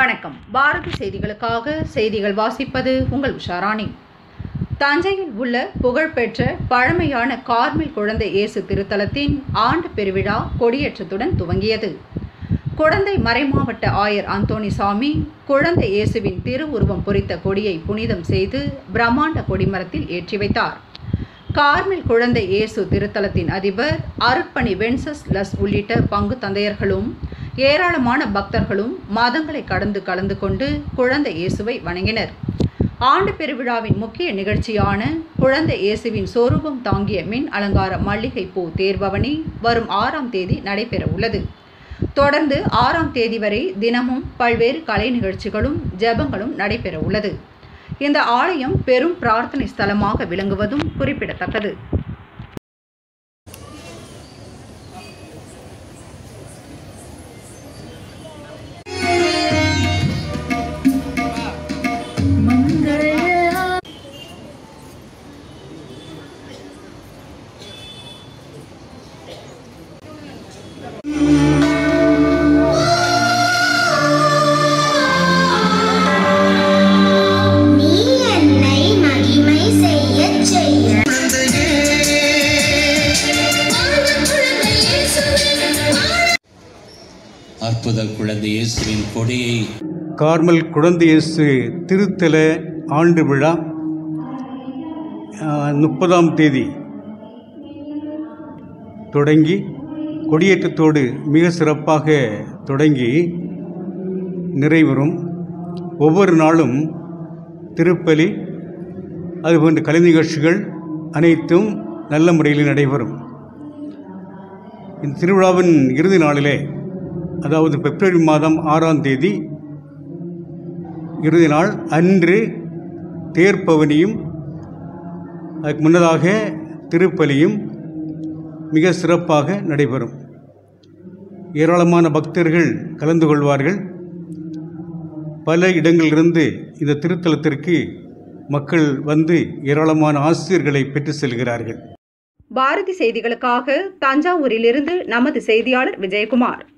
வணக்கம் பாரதி செய்திகளுக்காக செய்திகள் வாசிப்பது உங்கள் உஷாராணி தஞ்சையில் உள்ள புகழ்பெற்ற பழமையான கார்மில் குழந்தை இயேசு திருத்தலத்தின் ஆண்டு பெருவிழா கொடியேற்றத்துடன் துவங்கியது குழந்தை மறைமாவட்ட ஆயர் அந்தோணிசாமி குழந்தை இயேசுவின் திருவுருவம் பொறித்த கொடியை புனிதம் செய்து பிரம்மாண்ட கொடிமரத்தில் ஏற்றி வைத்தார் கார்மில் குழந்தை இயேசு திருத்தலத்தின் அதிபர் அருட்பணி வென்சஸ் லஸ் உள்ளிட்ட பங்கு தந்தையர்களும் ஏராளமான பக்தர்களும் மதங்களை கடந்து கலந்து கொண்டு குழந்தை இயேசுவை வணங்கினர் ஆண்டு பெருவிழாவின் முக்கிய நிகழ்ச்சியான குழந்தை இயேசுவின் சொரூபம் தாங்கிய மின் அலங்கார மல்லிகை பூ தேர்பவனி வரும் ஆறாம் தேதி நடைபெற உள்ளது தொடர்ந்து ஆறாம் தேதி வரை தினமும் பல்வேறு கலை நிகழ்ச்சிகளும் ஜெபங்களும் நடைபெற உள்ளது இந்த ஆலயம் பெரும் பிரார்த்தனை ஸ்தலமாக விளங்குவதும் குறிப்பிடத்தக்கது நீ என்னை மகிமை செய்யச் செய்ய அற்புத குழந்தை இயேசுவின் கொடியை கார்மல் குழந்தை இயேசு திருத்தல ஆண்டு விழா முப்பதாம் தேதி தொடங்கி கொடியேற்றத்தோடு மிக சிறப்பாக தொடங்கி நிறைவரும் ஒவ்வொரு நாளும் திருப்பலி அதுபோன்ற கலை நிகழ்ச்சிகள் அனைத்தும் நல்ல முறையில் நடைபெறும் இந்த திருவிழாவின் இறுதி நாளிலே அதாவது பிப்ரவரி மாதம் ஆறாம் தேதி இறுதி நாள் அன்று தேர்ப்பவனியும் அதுக்கு முன்னதாக திருப்பலியும் மிக சிறப்பாக நடைபெறும் ஏராளமான பக்தர்கள் கலந்து கொள்வார்கள் பல இடங்களிலிருந்து இந்த திருத்தலத்திற்கு மக்கள் வந்து ஏராளமான ஆசிரியர்களை பெற்று செல்கிறார்கள் பாரதி செய்திகளுக்காக தஞ்சாவூரிலிருந்து நமது செய்தியாளர் விஜயகுமார்